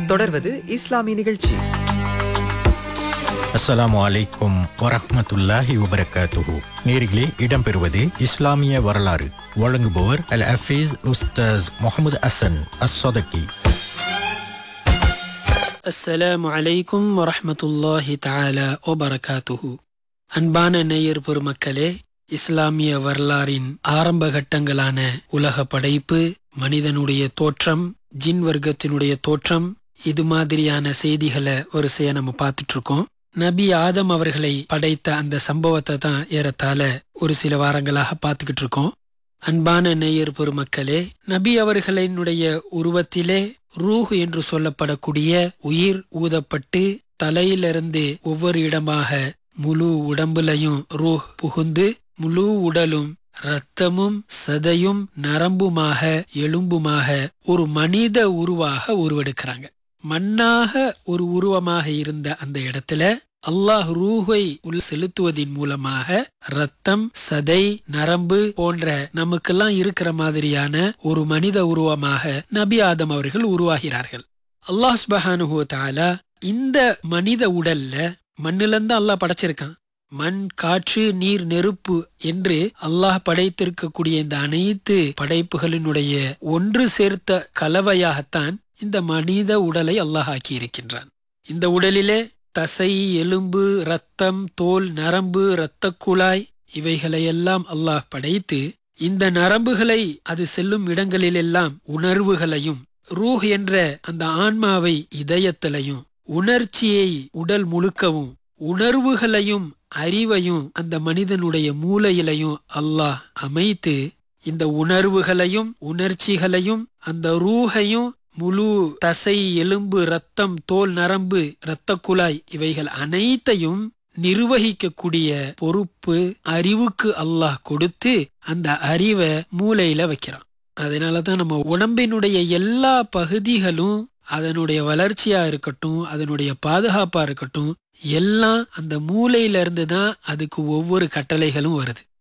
தொடர்வது இஸ்லாமிய நிகழ்ச்சி அஸ்ஸலாமு அலைக்கும் வரஹ்மத்துல்லாஹி வபரகாத்துஹு நேரிலே இடம்பெறுவது இஸ்லாமிய வரலாறு வழங்குபவர் அல் ஹஃபீஸ் உஸ்தாஸ் முகமது அசன் அஸ் சொதக்கி அஸ்ஸலாமு அலைக்கும் வரஹ்மத்துல்லாஹி தஆலா வபரகாத்துஹு அன்பான நேயர் பெருமக்களே இஸ்லாமிய வரலாறின் ஆரம்ப கட்டங்களான உலக படைப்பு மனிதனுடைய தோற்றம் ஜின் வர்க்கத்தினுடைய தோற்றம் இது மாதிரியான செய்திகளை ஒரு செய்ய நம்ம பார்த்துட்டு இருக்கோம் நபி ஆதம் அவர்களை படைத்த அந்த சம்பவத்தை தான் ஏறத்தாழ ஒரு சில வாரங்களாக பார்த்துக்கிட்டு இருக்கோம் அன்பான நேயர் பெருமக்களே நபி அவர்களினுடைய உருவத்திலே ரூஹ் என்று சொல்லப்படக்கூடிய உயிர் ஊதப்பட்டு தலையிலிருந்து ஒவ்வொரு இடமாக முழு உடம்புலையும் ரூஹ் புகுந்து முழு உடலும் இரத்தமும் சதையும் நரம்புமாக எலும்புமாக ஒரு மனித உருவாக உருவெடுக்கிறாங்க மண்ணாக ஒரு உருவமாக இருந்த அந்த இடத்துல அல்லாஹ் ரூஹை உள் செலுத்துவதின் மூலமாக ரத்தம் சதை நரம்பு போன்ற நமக்கெல்லாம் இருக்கிற மாதிரியான ஒரு மனித உருவமாக நபி ஆதம் அவர்கள் உருவாகிறார்கள் அல்லாஹ் சுபஹானுஹு தஆலா இந்த மனித உடல்ல மண்ணிலிருந்து அல்லாஹ் படைச்சிருக்கான் மண் காற்று நீர் நெருப்பு என்று அல்லாஹ் படைத்திருக்கக்கூடிய இந்த அனைத்து படைப்புகளினுடைய ஒன்று சேர்த்த கலவையாகத்தான் இந்த மனித உடலை அல்லாஹ் ஆக்கி இருக்கின்றான் இந்த உடலிலே தசை எலும்பு ரத்தம் தோல் நரம்பு இரத்த குழாய் இவைகளையெல்லாம் அல்லாஹ் படைத்து இந்த நரம்புகளை அது செல்லும் இடங்களிலெல்லாம் உணர்வுகளையும் ரூஹ் என்ற அந்த ஆன்மாவை இதயத்திலையும் உணர்ச்சியை உடல் முழுக்கவும் உணர்வுகளையும் அறிவையும் அந்த மனிதனுடைய மூளையிலையும் அல்லாஹ் அமைத்து இந்த உணர்வுகளையும் உணர்ச்சிகளையும் அந்த ரூஹையும் முழு தசை எலும்பு ரத்தம் தோல் நரம்பு இரத்த குழாய் இவைகள் அனைத்தையும் நிர்வகிக்கக்கூடிய பொறுப்பு அறிவுக்கு அல்லாஹ் கொடுத்து அந்த அறிவை மூளையில வைக்கிறான் அதனாலதான் நம்ம உடம்பினுடைய எல்லா பகுதிகளும் அதனுடைய வளர்ச்சியா இருக்கட்டும் அதனுடைய பாதுகாப்பா இருக்கட்டும் எல்லாம் அந்த மூளையில இருந்து தான் அதுக்கு ஒவ்வொரு கட்டளைகளும் வருது